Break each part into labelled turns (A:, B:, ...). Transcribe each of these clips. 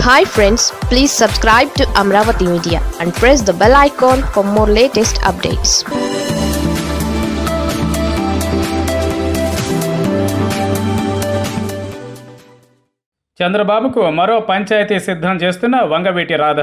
A: hi friends please subscribe to Amaravati media and press the bell icon for more latest updates
B: చంద్రబాబుకు మరో పంచాయతీ సిద్ధం చేస్తున్న Vangaveeti Radha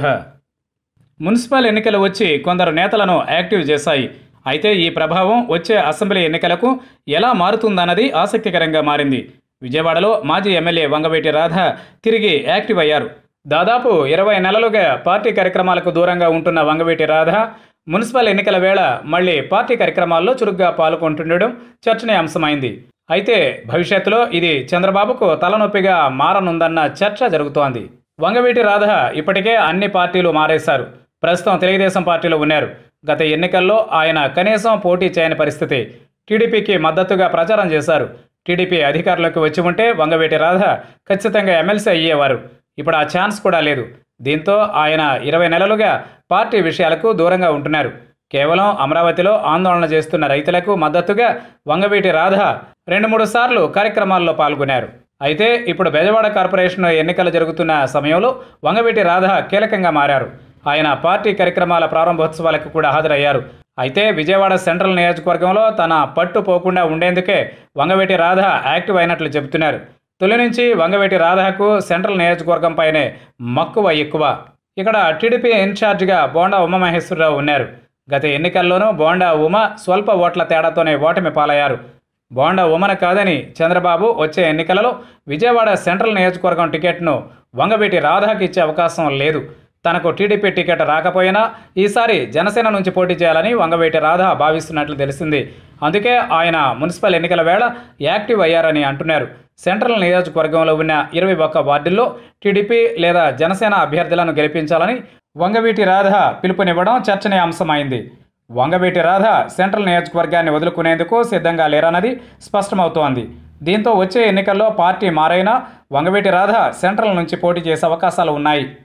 B: municipal ఎన్నికలు వచ్చి కొందరు నేతలను యాక్టివ్ చేశాయి అయితే ఈ ప్రభావం వచ్చే అసెంబ్లీ ఎన్నికలకు ఎలా మారుతుందన్నది ఆసక్తికరంగా మారింది విజయవాడలో మాజీ ఎమ్మెల్యే వంగవీటి రాధ తిరిగి యాక్టివ్ అయ్యారు దాదాపు ఇరవై నెలలుగా పార్టీ కార్యక్రమాలకు దూరంగా ఉంటున్న వంగవీటి రాధ మున్సిపల్ ఎన్నికల వేళ మళ్ళీ పార్టీ కార్యక్రమాల్లో చురుగ్గా పాల్గొంటుండడం చర్చనీయాంశమైంది అయితే భవిష్యత్తులో ఇది చంద్రబాబుకు తలనొప్పిగా మారనుందన్న చర్చ జరుగుతోంది వంగవీటి రాధ ఇప్పటికే అన్ని పార్టీలు మారేశారు ప్రస్తుతం తెలుగుదేశం పార్టీలో ఉన్నారు గత ఎన్నికల్లో ఆయన కనీసం పోటీ చేయని పరిస్థితి టీడీపీకి మద్దతుగా ప్రచారం చేశారు టీడీపీ అధికారంలోకి వచ్చి ఉంటే వంగవీటి రాధ ఖచ్చితంగా ఎమ్మెల్సీ అయ్యేవారు ఇప్పుడు ఆ ఛాన్స్ కూడా లేదు దీంతో ఆయన ఇరవై నెలలుగా పార్టీ విషయాలకు దూరంగా ఉంటున్నారు కేవలం అమరావతిలో ఆందోళన చేస్తున్న రైతులకు మద్దతుగా వంగవీటి రాధ రెండు మూడు సార్లు కార్యక్రమాల్లో పాల్గొన్నారు అయితే ఇప్పుడు బెజవాడ కార్పొరేషన్ ఎన్నికలు జరుగుతున్న సమయంలో వంగవీటి రాధ కీలకంగా మారారు ఆయన పార్టీ కార్యక్రమాల ప్రారంభోత్సవాలకు కూడా హాజరయ్యారు అయితే విజయవాడ సెంట్రల్ నియోజకవర్గంలో తన పట్టు పోకుండా ఉండేందుకే వంగవీటి రాధ యాక్టివ్ అయినట్లు చెబుతున్నారు తొలి నుంచి వంగవీటి రాధకు సెంట్రల్ నియోజకవర్గం పైనే మక్కువ ఎక్కువ ఇక్కడ టీడీపీ ఇన్ఛార్జిగా బోండా ఉమామహేశ్వరరావు ఉన్నారు గత ఎన్నికల్లోనూ బోండా ఉమ స్వల్ప ఓట్ల తేడాతోనే ఓటమి పాలయ్యారు బోండా ఉమన కాదని చంద్రబాబు వచ్చే ఎన్నికలలో విజయవాడ సెంట్రల్ నియోజకవర్గం టికెట్ను వంగవీటి రాధాకి ఇచ్చే అవకాశం లేదు తనకు టీడీపీ టికెట్ రాకపోయినా ఈసారి జనసేన నుంచి పోటీ చేయాలని వంగవీటి రాధ భావిస్తున్నట్లు తెలిసింది అందుకే ఆయన మున్సిపల్ ఎన్నికల వేళ యాక్టివ్ అయ్యారని అంటున్నారు సెంట్రల్ నియోజకవర్గంలో ఉన్న ఇరవై ఒక్క వార్డుల్లో టీడీపీ లేదా జనసేన అభ్యర్థులను గెలిపించాలని వంగవీటి రాధ పిలుపునివ్వడం చర్చనీయాంశమైంది వంగవీటి రాధ సెంట్రల్ నియోజకవర్గాన్ని వదులుకునేందుకు సిద్ధంగా లేరన్నది స్పష్టమవుతోంది దీంతో వచ్చే ఎన్నికల్లో పార్టీ మారైనా వంగవీటి రాధ సెంట్రల్ నుంచి పోటీ చేసే అవకాశాలు ఉన్నాయి